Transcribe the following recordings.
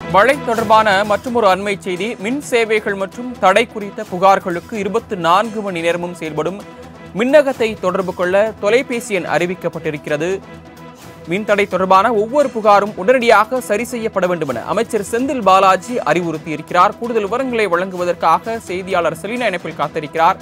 மழை தொடர்பான மற்றொரு அண்மை செய்தி மின் சேவைகள் மற்றும் தடை குறித்த புகார்களுக்கு இருபத்தி நான்கு மணி நேரமும் செயல்படும் மின்னகத்தை தொடர்பு கொள்ள தொலைபேசி எண் அறிவிக்கப்பட்டிருக்கிறது மின்தடை தொடர்பான ஒவ்வொரு புகாரும் உடனடியாக சரி செய்யப்பட வேண்டும் என அமைச்சர் செந்தில் பாலாஜி அறிவுறுத்தியிருக்கிறார் கூடுதல் விவரங்களை வழங்குவதற்காக செய்தியாளர் செலினா இணைப்பில் காத்திருக்கிறார்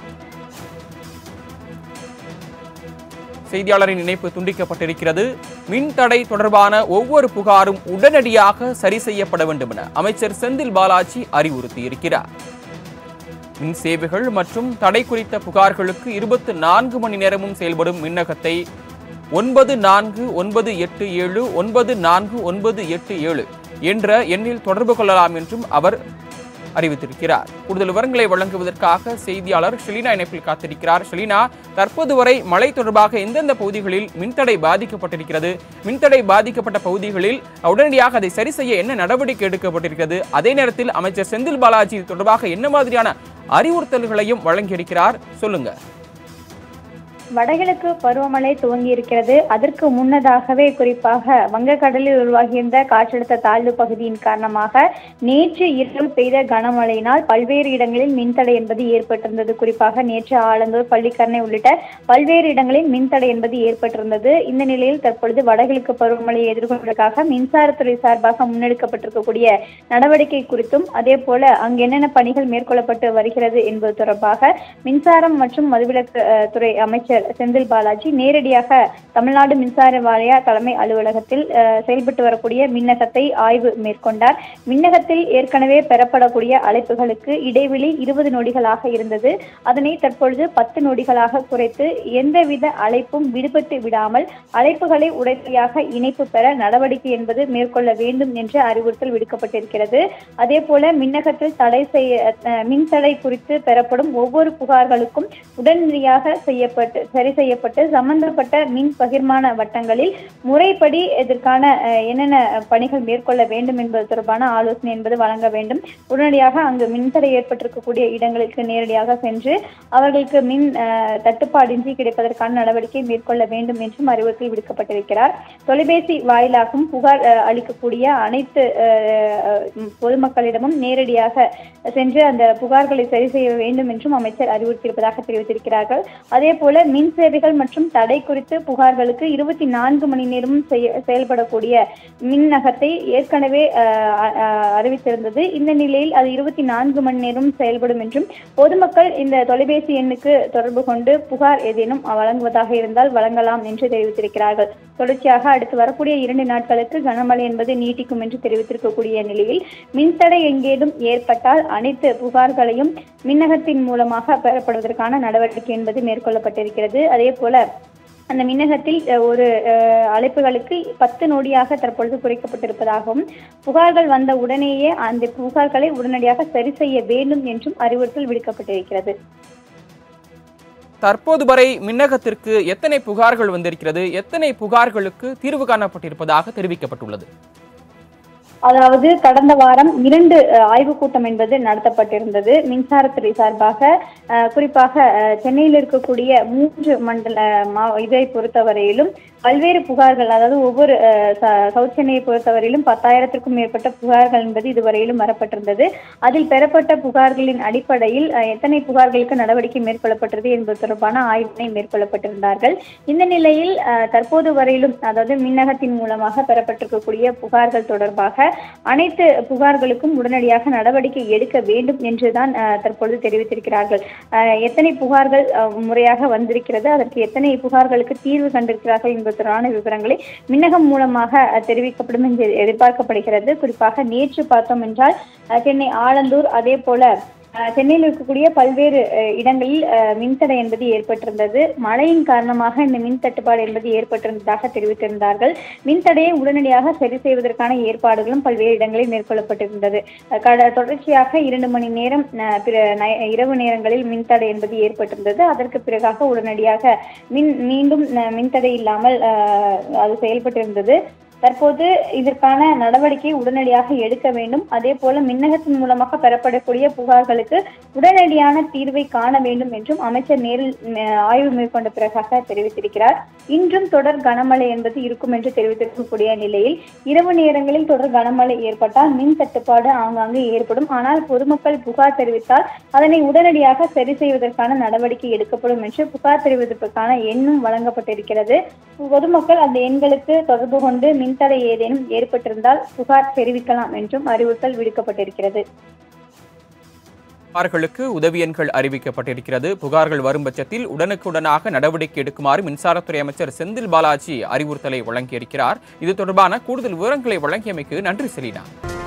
செய்தியாளரின் இணைப்பு துண்டிக்கப்பட்டிருக்கிறது மின்தடை தொடர்பான ஒவ்வொரு புகாரும் உடனடியாக சரி செய்யப்பட வேண்டும் என அமைச்சர் செந்தில் பாலாஜி அறிவுறுத்தியிருக்கிறார் மின் சேவைகள் மற்றும் தடை குறித்த புகார்களுக்கு இருபத்தி நான்கு மணி நேரமும் செயல்படும் மின்னகத்தை ஒன்பது நான்கு ஒன்பது எட்டு ஏழு ஒன்பது நான்கு ஒன்பது எட்டு ஏழு என்ற எண்ணில் தொடர்பு கொள்ளலாம் என்றும் அவர் அறிவித்திருக்கிறார் கூடுதல் விவரங்களை வழங்குவதற்காக செய்தியாளர் ஷெலினா இணைப்பில் காத்திருக்கிறார் ஷெலினா தற்போது வரை மழை தொடர்பாக எந்தெந்த பகுதிகளில் மின்தடை பாதிக்கப்பட்டிருக்கிறது மின்தடை பாதிக்கப்பட்ட பகுதிகளில் உடனடியாக அதை சரி செய்ய என்ன நடவடிக்கை எடுக்கப்பட்டிருக்கிறது அதே நேரத்தில் அமைச்சர் செந்தில் பாலாஜி இது தொடர்பாக என்ன மாதிரியான அறிவுறுத்தல்களையும் வழங்கியிருக்கிறார் சொல்லுங்க வடகிழக்கு பருவமழை துவங்கி இருக்கிறது அதற்கு முன்னதாகவே குறிப்பாக வங்கக்கடலில் உருவாகியிருந்த காற்றழுத்த தாழ்வு பகுதியின் காரணமாக நேற்று இரவு பெய்த கனமழையினால் பல்வேறு இடங்களில் மின்தடை என்பது ஏற்பட்டிருந்தது குறிப்பாக நேற்று ஆலந்தூர் பள்ளிக்கரணை உள்ளிட்ட பல்வேறு இடங்களில் மின்தடை என்பது ஏற்பட்டிருந்தது இந்த நிலையில் தற்பொழுது வடகிழக்கு பருவமழையை எதிர்கொள்வதற்காக மின்சாரத்துறை சார்பாக முன்னெடுக்கப்பட்டிருக்கக்கூடிய நடவடிக்கை குறித்தும் அதே போல அங்கு என்னென்ன பணிகள் மேற்கொள்ளப்பட்டு வருகிறது என்பது தொடர்பாக மின்சாரம் மற்றும் மதுவிலக்கு அஹ், துறை அமைச்சர் செந்தில் பாலாஜி நேரடியாக தமிழ்நாடு மின்சார வாரிய தலைமை அலுவலகத்தில் அஹ், செயல்பட்டு வரக்கூடிய மின்னகத்தை ஆய்வு மேற்கொண்டார் மின்னகத்தில் ஏற்கனவே பெறப்படக்கூடிய அழைப்புகளுக்கு இடைவெளி இருபது நொடிகளாக இருந்தது அதனை தற்பொழுது பத்து நொடிகளாக குறைத்து எந்தவித அழைப்பும் விடுபட்டு விடாமல் அழைப்புகளை உடனடியாக இணைப்பு பெற நடவடிக்கை என்பது மேற்கொள்ள வேண்டும் என்று அறிவுறுத்தல் விடுக்கப்பட்டிருக்கிறது அதே போல மின்னகத்தில் தடை செய்ய அஹ், மின்தடை குறித்து பெறப்படும் ஒவ்வொரு புகார்களுக்கும் உடனடியாக செய்யப்பட்டு சரி செய்யப்பட்டு சம்பந்தப்பட்ட மின் பகிர்மான வட்டங்களில் முறைப்படி இதற்கான அஹ், என்னென்ன பணிகள் மேற்கொள்ள வேண்டும் என்பது தொடர்பான ஆலோசனை என்பது வழங்க வேண்டும் உடனடியாக அங்கு மின்தடை ஏற்பட்டிருக்கக்கூடிய இடங்களுக்கு நேரடியாக சென்று அவர்களுக்கு மின் அஹ், தட்டுப்பாடின்றி கிடைப்பதற்கான நடவடிக்கை மேற்கொள்ள வேண்டும் என்றும் அறிவுறுத்தல் விடுக்கப்பட்டிருக்கிறார் தொலைபேசி வாயிலாகவும் புகார் அஹ், அளிக்கக்கூடிய அனைத்து அஹ், அஹ், பொதுமக்களிடமும் நேரடியாக சென்று அந்த புகார்களை சரி செய்ய வேண்டும் என்றும் அமைச்சர் அறிவுறுத்தியிருப்பதாக தெரிவித்திருக்கிறார்கள் அதே போல மின் சேவைகள் மற்றும் தடை குறித்து புகார்களுக்கு இருபத்தி நான்கு மணி நேரமும் செய்ய- செயல்படக்கூடிய மின்னகத்தை ஏற்கனவே அஹ், அஹ், அறிவித்திருந்தது இந்த நிலையில் அது இருபத்தி நான்கு மணி நேரம் செயல்படும் என்றும் பொதுமக்கள் இந்த தொலைபேசி எண்ணுக்கு தொடர்பு கொண்டு புகார் ஏதேனும் வழங்குவதாக இருந்தால் வழங்கலாம் என்று தெரிவித்திருக்கிறார்கள் தொடர்ச்சியாக அடுத்து வரக்கூடிய இரண்டு நாட்களுக்கு கனமழை என்பது நீட்டிக்கும் என்று தெரிவித்திருக்கக்கூடிய நிலையில் மின்தடை எங்கேனும் ஏற்பட்டால் அனைத்து புகார்களையும் மின்னகத்தின் மூலமாக பெறப்படுவதற்கான நடவடிக்கை என்பது மேற்கொள்ளப்பட்டிருக்கிறது அதே போல அந்த மின்னகத்தில் அஹ், ஒரு அஹ், அழைப்புகளுக்கு பத்து நொடியாக தற்பொழுது குறைக்கப்பட்டிருப்பதாகவும் புகார்கள் வந்த உடனேயே அந்த புகார்களை உடனடியாக சரி செய்ய வேண்டும் என்றும் அறிவுறுத்தல் விடுக்கப்பட்டிருக்கிறது தற்போது வரை மின்னகத்திற்கு எத்தனை புகார்கள் வந்திருக்கிறது எத்தனை புகார்களுக்கு தீர்வு காணப்பட்டிருப்பதாக தெரிவிக்கப்பட்டுள்ளது அதாவது கடந்த வாரம் இரண்டு அஹ், ஆய்வுக் கூட்டம் என்பது நடத்தப்பட்டிருந்தது மின்சாரத்துறை சார்பாக அஹ், குறிப்பாக அஹ், சென்னையில் இருக்கக்கூடிய மூன்று மண்டல மா- இதை பொறுத்தவரையிலும் பல்வேறு புகார்கள் அதாவது ஒவ்வொரு அஹ், ச- சவுத் சென்னையை பொறுத்தவரையிலும் பத்தாயிரத்திற்கும் மேற்பட்ட புகார்கள் என்பது இதுவரையிலும் வரப்பட்டிருந்தது அதில் பெறப்பட்ட புகார்களின் அடிப்படையில் அஹ், எத்தனை புகார்களுக்கு நடவடிக்கை மேற்கொள்ளப்பட்டது என்பது தொடர்பான ஆய்வினை மேற்கொள்ளப்பட்டிருந்தார்கள் இந்த நிலையில் அஹ், தற்போது வரையிலும் அதாவது மின்னகத்தின் மூலமாக பெறப்பட்டிருக்கக்கூடிய புகார்கள் தொடர்பாக அனைத்து புகார்களுக்கும் உடனடியாக நடவடிக்கை எடுக்க வேண்டும் என்றுதான் அஹ், தற்பொழுது தெரிவித்திருக்கிறார்கள் அஹ், எத்தனை புகார்கள் அஹ், முறையாக வந்திருக்கிறது அதற்கு எத்தனை புகார்களுக்கு தீர்வு கண்டிருக்கிறார்கள் என்பதற்கான விவரங்களை மின்னகம் மூலமாக அஹ், தெரிவிக்கப்படும் என்று எதிர்பார்க்கப்படுகிறது குறிப்பாக நேற்று பார்த்தோம் என்றால் அஹ், சென்னை ஆலந்தூர் அதே போல அஹ், சென்னையில் இருக்கக்கூடிய பல்வேறு அஹ், இடங்களில் அஹ், மின்தடை என்பது ஏற்பட்டிருந்தது மழையின் காரணமாக இந்த மின் தட்டுப்பாடு என்பது ஏற்பட்டிருந்ததாக தெரிவித்திருந்தார்கள் மின்தடையை உடனடியாக சரி செய்வதற்கான ஏற்பாடுகளும் பல்வேறு இடங்களில் மேற்கொள்ளப்பட்டிருந்தது அஹ், கட- தொடர்ச்சியாக இரண்டு மணி நேரம் அஹ், பிற நை- இரவு நேரங்களில் மின்தடை என்பது ஏற்பட்டிருந்தது அதற்கு பிறகாக உடனடியாக மின் மீண்டும் அஹ், மின்தடை இல்லாமல் அஹ், அது செயல்பட்டிருந்தது தற்போது இதற்கான நடவடிக்கை உடனடியாக எடுக்க வேண்டும் அதே போல மின்னகத்தின் மூலமாக பெறப்படக்கூடிய புகார்களுக்கு உடனடியான தீர்வை காண வேண்டும் என்றும் அமைச்சர் நேரில் அஹ், ஆய்வு மேற்கொண்ட பிறகாக தெரிவித்திருக்கிறார் இன்றும் தொடர் கனமழை என்பது இருக்கும் என்று தெரிவித்திருக்கக்கூடிய நிலையில் இரவு நேரங்களில் தொடர் கனமழை ஏற்பட்டால் மின் தட்டுப்பாடு ஆங்காங்கே ஏற்படும் ஆனால் பொதுமக்கள் புகார் தெரிவித்தால் அதனை உடனடியாக சரி செய்வதற்கான நடவடிக்கை எடுக்கப்படும் என்று புகார் தெரிவிப்பதற்கான எண்ணும் வழங்கப்பட்டிருக்கிறது பொதுமக்கள் அந்த எண்களுக்கு தொடர்பு கொண்டு மின்தடை ஏதேனும் ஏற்பட்டிருந்தால் புகார் தெரிவிக்கலாம் என்றும் அறிவுறுத்தல் விடுக்கப்பட்டிருக்கிறது புகார்களுக்கு உதவி எண்கள் அறிவிக்கப்பட்டிருக்கிறது புகார்கள் வரும் பட்சத்தில் உடனுக்குடனாக நடவடிக்கை எடுக்குமாறு மின்சாரத்துறை அமைச்சர் செந்தில் பாலாஜி அறிவுறுத்தலை வழங்கியிருக்கிறார் இது தொடர்பான கூடுதல் விவரங்களை வழங்கியமைக்கு நன்றி செலினா